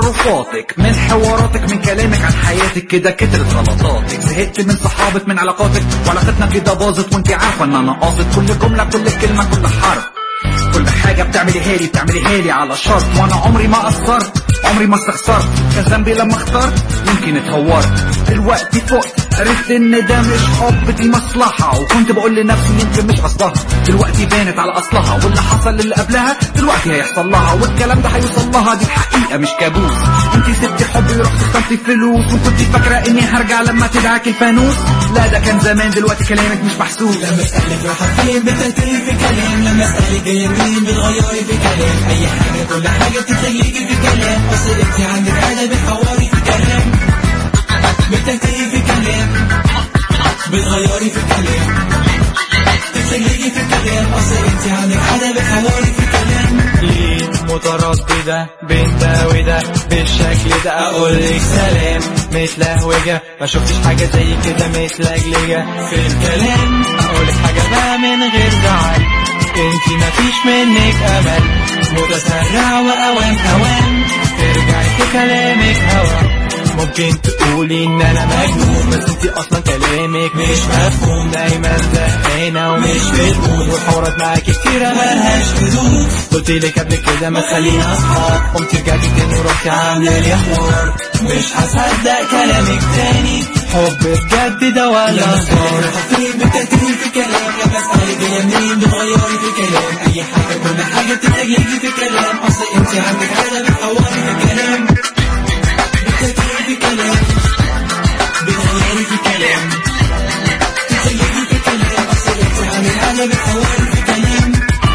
تصرفاتك من حواراتك من كلامك عن حياتك كده كترت غلطاتك زهقت من صحابك من علاقاتك وعلاقتنا كده باظت وانت عارفه ان انا قاصد كل جمله كل كلمه كل حرف كل حاجة بتعمليها لي بتعمليها لي على شرط وانا عمري ما قصرت عمري ما استخسرت كان ذنبي لما اخترت يمكن اتهورت دلوقتي فقت عرفت ان ده مش حب دي مصلحة وكنت بقول لنفسي يمكن مش قصدها دلوقتي بانت على اصلها واللي حصل للي قبلها دلوقتي هيحصل لها والكلام ده هيوصل لها دي الحقيقة مش كابوس انتي سبتي حبي ورحتي اخترتي فلوس وكنتي فاكرة اني هرجع لما تدعك الفانوس لا ده كان زمان دلوقتي كلامك مش محسوس لما اسألك رايحة فين بتنتهي في كلام لما اسألك جاية منين بتغيري في كلام أي حاجة كل حاجة بتتغيري في كلام أصل أنت عندك عادة بتحوري في كلام بتنتهي في كلام بتغيري في كلام بتتغيري في كلام أصل أنت عندك عادة بتحوري في كلام ليه مترددة بين ده وده بالشكل ده اقولك سلام متلهوجة ما شفتش حاجة زي كده متلجلجة في الكلام اقولك حاجة بقى من غير زعل انتي مفيش منك امل متسرع واوام اوام ترجعي في كلامك هوا ممكن تقولي ان انا مجنون بس انتي اصلا كلامك مش مفهوم دايما زهقانة ومش بتقول والحوارات معاكي كتيرة ملهاش حدود قلت لك قبل كده ما تخلينا اصحاب قمت رجعتي تاني ورحتي عاملة لي حوار مش هصدق كلامك تاني حب بجد ده ولا لما اسألك صار رايحة فين بتنتهي في كلام لما اسألك جاية منين بتغيري في كلام أي حاجة كل حاجة بتتغيري في كلام أصل أنت عندك عادة بتحوري في كلام بتنتهي في كلام بتغيري في كلام بتتغيري في كلام أصل أنت عندك عادة بتحوري في كلام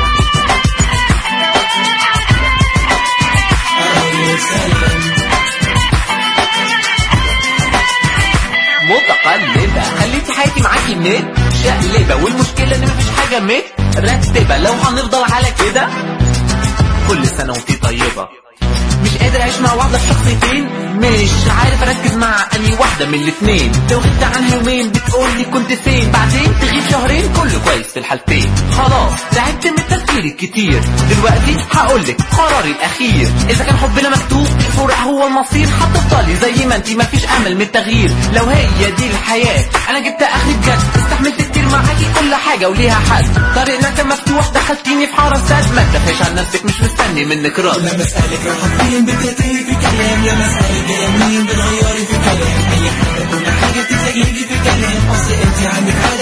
أقول سلام متقلبة خليتي حياتي معاكي النت شقلبة والمشكلة ان مفيش حاجة مترتبة لو هنفضل على كده كل سنة وانتي طيبة مش قادر اعيش مع واحدة في شخصيتين مش عارف اركز مع اني واحدة من الاتنين لو غبت عنها يومين بتقولي كنت فين بعدين تغيب شهرين كله كويس في الحالتين خلاص تعبت من التفكير الكتير دلوقتي هقولك قراري الاخير اذا كان حبنا مكتوب الفرق هو المصير هتفضلي زي ما انتي مفيش امل من التغيير لو هي دي الحياة انا جبت اخري بجد استحملت كتير معاكي كل حاجة وليها حد طريقنا كان مفتوح دخلتيني في حارة سد ما تدافعش عن نفسك مش مستني منك رد لما اسألك رايحة فين بتنتهي في كلام لما اسألك جاية منين بتغيري في كلام أي حاجة كل حاجة بتتغيري في كلام أصل أنت عندك عادة